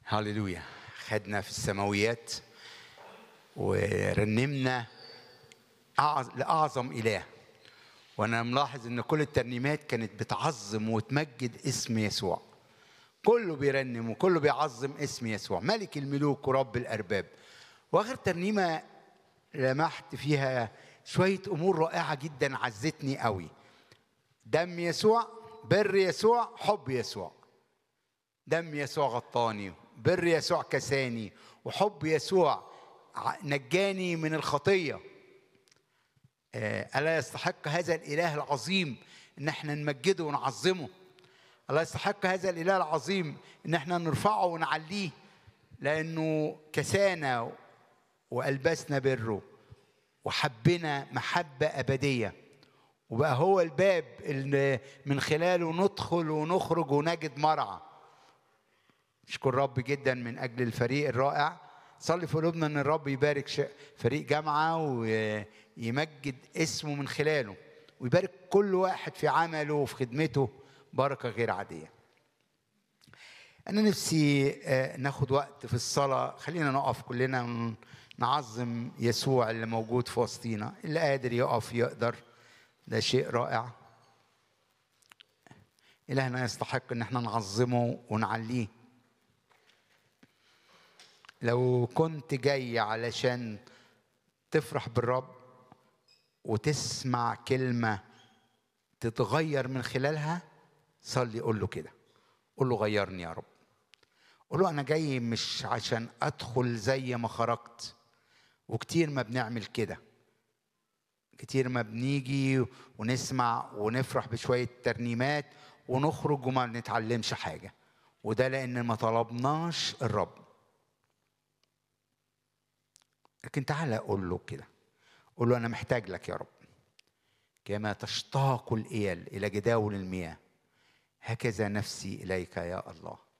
هللويا خدنا في السماويات ورنمنا أعظ- لأعظم إله وأنا ملاحظ إن كل الترنيمات كانت بتعظم وتمجد اسم يسوع كله بيرنم وكله بيعظم اسم يسوع ملك الملوك ورب الأرباب وآخر ترنيمة لمحت فيها شوية أمور رائعة جدا عزتني قوي دم يسوع بر يسوع حب يسوع دم يسوع غطاني بر يسوع كساني وحب يسوع ع- نجاني من الخطية آه، ألا يستحق هذا الإله العظيم إن احنا نمجده ونعظمه ألا يستحق هذا الإله العظيم إن احنا نرفعه ونعليه لأنه كسانا وألبسنا بره وحبنا محبة أبدية وبقى هو الباب اللي من خلاله ندخل ونخرج ونجد مرعى اشكر رب جدا من اجل الفريق الرائع صلي في قلوبنا ان الرب يبارك ش- فريق جامعه ويمجد اسمه من خلاله ويبارك كل واحد في عمله وفي خدمته بركه غير عاديه انا نفسي آه، ناخد وقت في الصلاه خلينا نقف كلنا ون- نعظم يسوع اللي موجود في وسطينا اللي قادر يقف يقدر ده شيء رائع إلهنا يستحق إن احنا نعظمه ونعليه لو كنت جاي علشان تفرح بالرب وتسمع كلمة تتغير من خلالها صلي قول له كده قول له غيرني يا رب قول له أنا جاي مش عشان أدخل زي ما خرجت وكتير ما بنعمل كده كتير ما بنيجي ونسمع ونفرح بشوية ترنيمات ونخرج وما نتعلمش حاجة وده لأن ما طلبناش الرب لكن تعالى قول له كده قول له أنا محتاج لك يا رب كما تشتاق الإيل إلى جداول المياه هكذا نفسي إليك يا الله